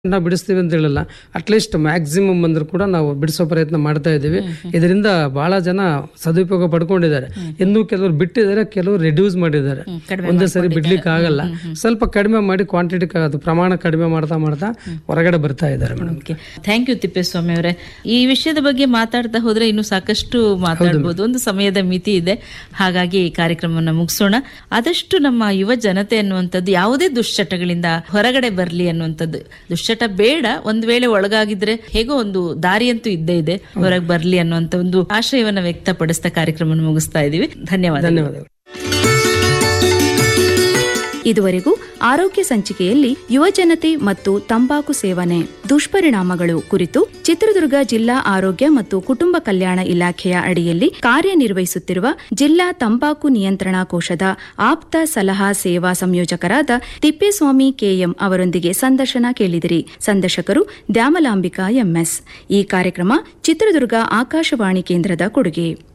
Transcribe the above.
ನಾವು ಬಿಡಿಸ್ತೀವಿ ಅಂತ ಹೇಳಿಲ್ಲ ಅಟ್ಲೀಸ್ಟ್ ಮ್ಯಾಕ್ಸಿಮಮ್ ಬಂದ್ರು ಕೂಡ ನಾವು ಬಿಡಿಸೋ ಪ್ರಯತ್ನ ಮಾಡ್ತಾ ಇದ್ದೀವಿ ಇದರಿಂದ ಬಹಳ ಜನ ಸದುಪಯೋಗ ಪಡ್ಕೊಂಡಿದ್ದಾರೆ ಇನ್ನೂ ಕೆಲವರು ಬಿಟ್ಟಿದ್ದಾರೆ ಕೆಲವರು ರೆಡ್ಯೂಸ್ ಮಾಡಿದ್ದಾರೆ ಒಂದೇ ಸರಿ ಬಿಡ್ಲಿಕ್ಕೆ ಆಗಲ್ಲ ಸ್ವಲ್ಪ ಕಡಿಮೆ ಮಾಡಿ ಕ್ವಾಂಟಿಟಿ ಅದು ಪ್ರಮಾಣ ಕಡಿಮೆ ಮಾಡ್ತಾ ಮಾಡ್ತಾ ಹೊರಗಡೆ ಬರ್ತಾ ಇದ್ದಾರೆ madam okay thank you Thippeswamy ಅವರೇ ಈ ವಿಷಯದ ಬಗ್ಗೆ ಮಾತಾಡ್ತಾ ಹೋದ್ರೆ ಇನ್ನು ಸಾಕಷ್ಟು ಮಾತಾಡ್ಬೋದು ಒಂದು ಸಮಯದ ಮಿತಿ ಇದೆ ಹಾಗಾಗಿ ಈ ಕಾರ್ಯಕ್ರಮವನ್ನು ಮುಗಿಸೋಣ ಆದಷ್ಟು ನಮ್ಮ ಯುವ ಜನತೆ ಅನ್ನುವಂಥದ್ದು ಯಾವುದೇ ದುಶ್ಚಟಗಳಿಂದ ಹೊರಗಡೆ ಬರಲಿ ಅನ್ನುವಂಥದ್ದು ದುಶ್ಚಟ ಬೇಡ ಒಂದ್ ವೇಳೆ ಒಳಗಾಗಿದ್ರೆ ಹೇಗೋ ಒಂದು ದಾರಿಯಂತೂ ಇದ್ದೇ ಇದೆ ಹೊರಗೆ ಬರಲಿ ಅನ್ನುವಂಥ ಒಂದು ಆಶಯವನ್ನ ವ್ಯಕ್ತಪಡಿಸ್ತಾ ಕಾರ್ಯಕ್ರಮವನ್ನು ಮುಗಿಸ್ತಾ ಇದ್ದೀವಿ ಧನ್ಯವಾದ ಧನ್ಯವಾದಗಳು ಇದುವರೆಗೂ ಆರೋಗ್ಯ ಸಂಚಿಕೆಯಲ್ಲಿ ಯುವಜನತೆ ಮತ್ತು ತಂಬಾಕು ಸೇವನೆ ದುಷ್ಪರಿಣಾಮಗಳು ಕುರಿತು ಚಿತ್ರದುರ್ಗ ಜಿಲ್ಲಾ ಆರೋಗ್ಯ ಮತ್ತು ಕುಟುಂಬ ಕಲ್ಯಾಣ ಇಲಾಖೆಯ ಅಡಿಯಲ್ಲಿ ಕಾರ್ಯನಿರ್ವಹಿಸುತ್ತಿರುವ ಜಿಲ್ಲಾ ತಂಬಾಕು ನಿಯಂತ್ರಣಾ ಕೋಶದ ಆಪ್ತ ಸಲಹಾ ಸೇವಾ ಸಂಯೋಜಕರಾದ ತಿಪ್ಪೇಸ್ವಾಮಿ ಕೆಎಂ ಅವರೊಂದಿಗೆ ಸಂದರ್ಶನ ಕೇಳಿದಿರಿ ಸಂದರ್ಶಕರು ದ್ಯಾಮಲಾಂಬಿಕಾ ಎಂಎಸ್ ಈ ಕಾರ್ಯಕ್ರಮ ಚಿತ್ರದುರ್ಗ ಆಕಾಶವಾಣಿ ಕೇಂದ್ರದ ಕೊಡುಗೆ